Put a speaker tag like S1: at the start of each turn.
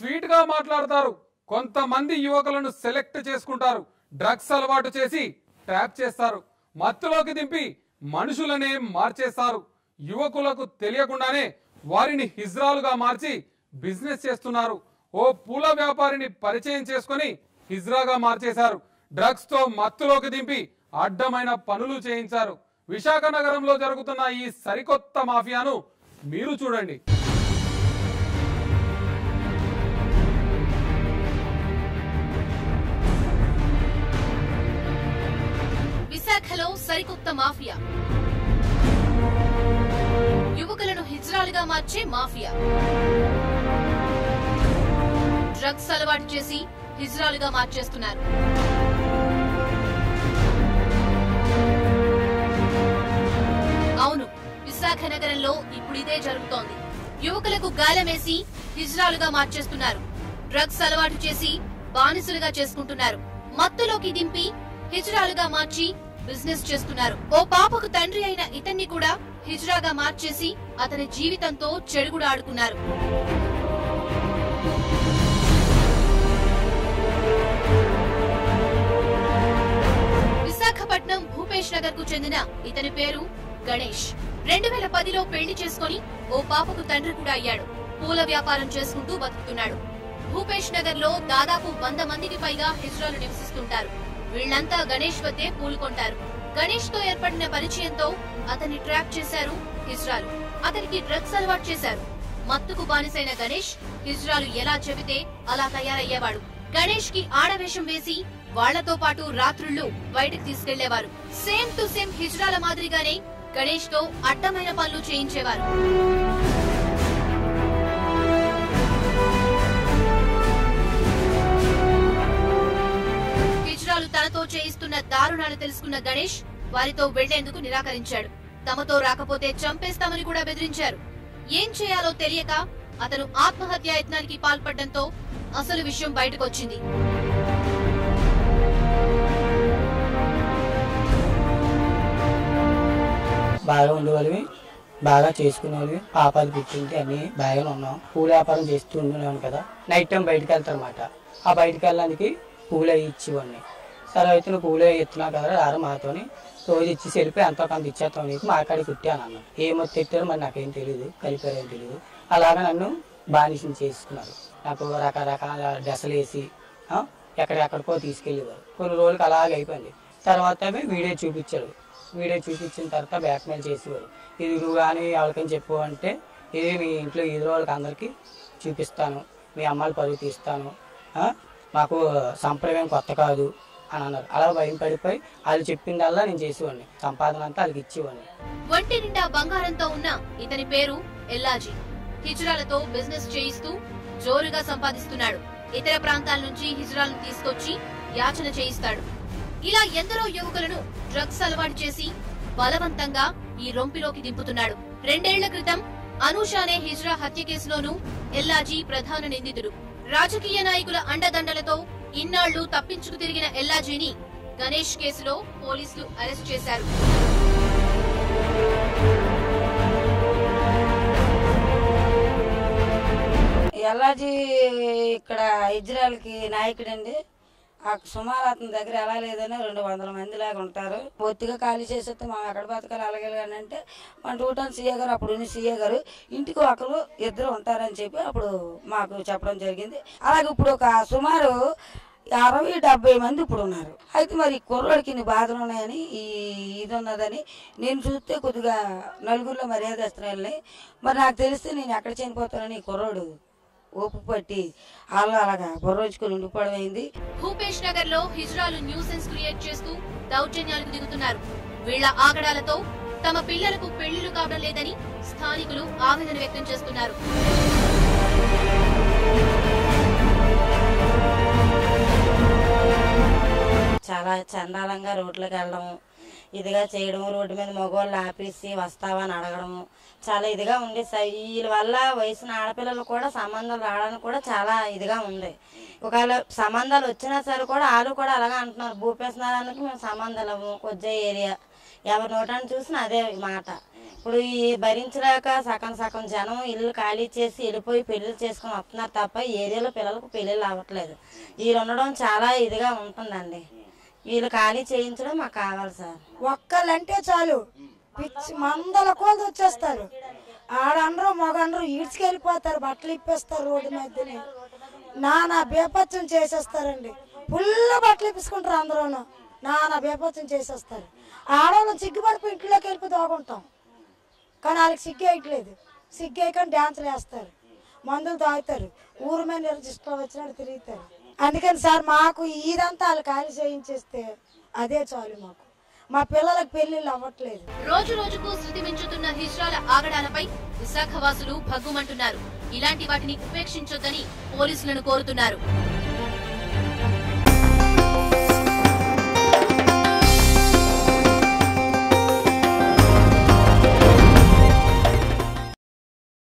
S1: Sweet గా మాట్లాడతారు కొంతమంది యువకులను సెలెక్ట్ చేసుకుంటారు డ్రగ్స్ అలవాటు చేసి ట్రాప్ చేస్తారు మత్తులోకి దింపి మనుషులనే మార్చేస్తారు యువకులకు తెలియకుండానే వారిని హిజ్రాలుగా మార్చి బిజినెస్ చేస్తున్నారు ఓ పూల వ్యాపారిని పరిచయం చేసుకొని హిజ్రాగా మార్చేశారు డ్రగ్స్ తో మత్తులోకి దింపి అడ్డమైన పనులు చేయించారు విశాఖ నగరంలో జరుగుతున్న ఈ సరికొత్త మాఫియాను మీరు చూడండి
S2: విశాఖలో సరికొత్త మాఫియా యువకులను హిజ్రాలుగా మార్చే మాఫియా డ్రగ్స్ అలవాటు చేసి హిజ్రాలుగా మార్చేస్తున్నారు అవును విశాఖ నగరంలో ఇప్పుడు ఇదే జరుగుతోంది యువకులకు గాలమేసి హిజ్రాలుగా మార్చేస్తున్నారు డ్రగ్స్ అలవాటు చేసి బానిసలుగా చేసుకుంటున్నారు మత్తులోకి దింపి హిజ్రాలుగా మార్చి బిజినెస్ చేస్తున్నారు ఓ పాపకు తండ్రి అయిన ఇతన్ని కూడా హిజ్రాగా మార్చేసి అతని జీవితంతో చెడుగుడు ఆడుకున్నారు విశాఖపట్నం భూపేష్ నగర్ కు చెందిన ఇతని పేరు గణేష్ రెండు వేల పదిలో పెళ్లి చేసుకుని ఓ పాపకు తండ్రి కూడా అయ్యాడు పూల వ్యాపారం చేసుకుంటూ బతుకుతున్నాడు భూపేష్ నగర్ లో దాదాపు వంద మందికి పైగా హిజ్రాలు నివసిస్తుంటారు వీళ్లంతా గణేష్ వద్దే పూలు కొంటారు గణేష్ తో ఏర్పడిన పరిచయంతో అతన్ని ట్రాప్ చేశారు హిజ్రాలు అతనికి డ్రగ్స్ అలవాటు చేశారు మత్తుకు బానిసైన గణేష్ హిజ్రాలు ఎలా చెబితే అలా తయారయ్యేవాడు గణేష్ కి ఆడవేషం వేసి వాళ్లతో పాటు రాత్రుళ్ళు బయటకు తీసుకెళ్లేవారు సేమ్ టు సేమ్ హిజ్రాల మాదిరిగానే గణేష్ తో అడ్డమైన పనులు చేయించేవారు హిజ్రాలు తనతో చేయిస్తున్న దారుణాలు తెలుసుకున్న గణేష్ వారితో వెళ్లేందుకు నిరాకరించాడు తమతో రాకపోతే చంపేస్తామని కూడా బెదిరించారు ఏం చేయాలో తెలియక అతను ఆత్మహత్యా యత్నానికి పాల్పడడంతో అసలు విషయం బయటకొచ్చింది
S3: బాగా ఉండేవాళ్ళవి బాగా చేసుకునేవాళ్ళవి పాపాలు పుట్టింటి అన్ని బాగానే ఉన్నాం పూల వ్యాపారం చేస్తూ ఉండేవాను కదా నైట్ టైం బయటకు వెళ్తారనమాట ఆ బయటకు వెళ్ళడానికి పూలు అవి ఇచ్చేవాడిని సరే అయితే నువ్వు పూలు అవి ఇస్తున్నావు కదా రారు మాతోని రోజు ఇచ్చి వెళ్ళిపోయి ఎంతో కొంత ఇచ్చేస్తావు నీకు మా కాడికి కుట్టాను అన్నాను ఏమొత్తి ఎట్టారో మరి నాకేం తెలియదు కలిపారేం తెలియదు అలాగా నన్ను బానిసం చేసుకున్నారు నాకు రకరకాల డ్రెస్సులు వేసి ఆ, ఎక్కడెక్కడికో తీసుకెళ్ళేవారు కొన్ని రోజులకి అలాగే అయిపోయింది తర్వాత అవి వీడియో చూపించారు వీడియో చూపించిన తర్వాత బ్లాక్మెయిల్ చేసేవారు ఇది నువ్వు కానీ ఎవరికైనా చెప్పు అంటే ఇది మీ ఇంట్లో ఈదు వాళ్ళకి అందరికీ చూపిస్తాను మీ అమ్మాయిలు పరుగు తీస్తాను ఆ? మాకు సంప్రదాయం కొత్త కాదు అని అన్నారు అలా భయం పడిపోయి వాళ్ళు చెప్పిందల్లా నేను చేసేవాడిని సంపాదన అంతా వాళ్ళకి ఇచ్చేవాడిని
S2: ఒంటి నిండా బంగారంతో ఉన్న ఇతని పేరు ఎల్లాజీ హిజ్రాలతో బిజినెస్ చేయిస్తూ జోరుగా సంపాదిస్తున్నాడు ఇతర ప్రాంతాల నుంచి హిజ్రాలను తీసుకొచ్చి యాచన చేయిస్తాడు ఇలా ఎందరో యువకులను డ్రగ్స్ అలవాటు చేసి బలవంతంగా ఈ రొంపిలోకి దింపుతున్నాడు రెండేళ్ల క్రితం అనూష అనే హిజ్రా హత్య కేసులోనూ ఎల్లాజీ ప్రధాన నిందితుడు రాజకీయ నాయకుల అండదండలతో ఇన్నాళ్లు తప్పించుకు తిరిగిన ఎల్లాజీని గణేష్ కేసులో పోలీసులు అరెస్ట్ చేశారు
S4: ఎల్లాజీ ఇక్కడ ఇజ్రాయల్కి నాయకుడండి ఆ సుమారు అతని దగ్గర ఎలా లేదని రెండు వందల మంది లాగా ఉంటారు ఒత్తిగా ఖాళీ చేసేస్తే మనం ఎక్కడ బతకాలి అలాగే అని అంటే మన టూటన్ సీఏ గారు అప్పుడు ఉన్న సీఏ గారు ఇంటికి ఒకరు ఇద్దరు ఉంటారని చెప్పి అప్పుడు మాకు చెప్పడం జరిగింది అలాగే ఇప్పుడు ఒక సుమారు అరవై డెబ్బై మంది ఇప్పుడు ఉన్నారు అయితే మరి ఈ కుర్రోడికి ఇన్ని బాధలు ఉన్నాయని ఈ ఇది ఉన్నదని నేను చూస్తే కొద్దిగా నలుగురిలో మర్యాద ఇస్తున్నాను మరి నాకు తెలిస్తే నేను ఎక్కడ చనిపోతానని ఈ కుర్రోడు ఓపు పట్టి అలా అలాగా బొర్రోజుకొని ఉండిపోవడం అయింది
S2: భూపేష్ నగర్ లో హిజ్రాలు న్యూసెన్స్ క్రియేట్ చేస్తూ దౌర్జన్యాలకు దిగుతున్నారు వీళ్ల ఆగడాలతో తమ పిల్లలకు పెళ్లిళ్లు కావడం లేదని స్థానికులు ఆవేదన వ్యక్తం చేస్తున్నారు
S4: చాలా చండాలంగా రోడ్లకు వెళ్ళడం ఇదిగా చేయడం రోడ్డు మీద మగవాళ్ళు ఆపేసి వస్తావా అని అడగడము చాలా ఇదిగా ఉంది స- వీళ్ళ వల్ల వయసున్న ఆడపిల్లలు కూడా సంబంధాలు రావడానికి కూడా చాలా ఇదిగా ఉంది ఒకవేళ సంబంధాలు వచ్చినా సరే కూడా వాళ్ళు కూడా అలాగే అంటున్నారు భూపేశ్వరానికి మేము సంబంధాలు కొద్దిగా ఏరియా ఎవరి నోటాన్ని చూసినా అదే మాట ఇప్పుడు ఈ భరించలేక సగం సగం జనం ఇల్లు ఖాళీ చేసి వెళ్ళిపోయి పెళ్లిళ్ళు చేసుకొని వస్తున్నారు తప్ప ఈ ఏరియాలో పిల్లలకు పెళ్ళిళ్ళు అవ్వట్లేదు వీళ్ళు ఉండడం చాలా ఇదిగా ఉంటుందండి వీళ్ళు ఖాళీ చేయించడం మాకు కావాలి సార్
S5: ఒక్కలంటే చాలు పిచ్చి మందల కోళ్ళు వచ్చేస్తారు ఆడందరూ మగందరూ ఈడ్చుకెళ్ళిపోతారు బట్టలు ఇప్పేస్తారు రోడ్డు మధ్యనే నానా బేపత్యం చేసేస్తారండి ఫుల్ బట్టలు ఇప్పించుకుంటారు అందరూను నానా బేపత్యం చేసేస్తారు ఆడవాళ్ళం సిగ్గుపడిపోయి ఇంట్లోకి వెళ్ళిపో దోగుంటాం కానీ వాళ్ళకి సిగ్గు వేయట్లేదు సిగ్గు వేయకుండా డ్యాన్సులు వేస్తారు మందులు తాగుతారు ఊరు మీద ఇష్టం వచ్చినట్టు తిరుగుతారు అందుకని సార్ మాకు ఇదంతా వాళ్ళు ఖాళీ చేయించేస్తే అదే చాలు మాకు మా పిల్లలకు పెళ్ళిళ్ళు అవ్వట్లేదు
S2: రోజు రోజుకు శృతి మించుతున్న హిజ్రాల ఆగడాలపై విశాఖవాసులు భగ్గుమంటున్నారు ఇలాంటి వాటిని ఉపేక్షించొద్దని పోలీసులను కోరుతున్నారు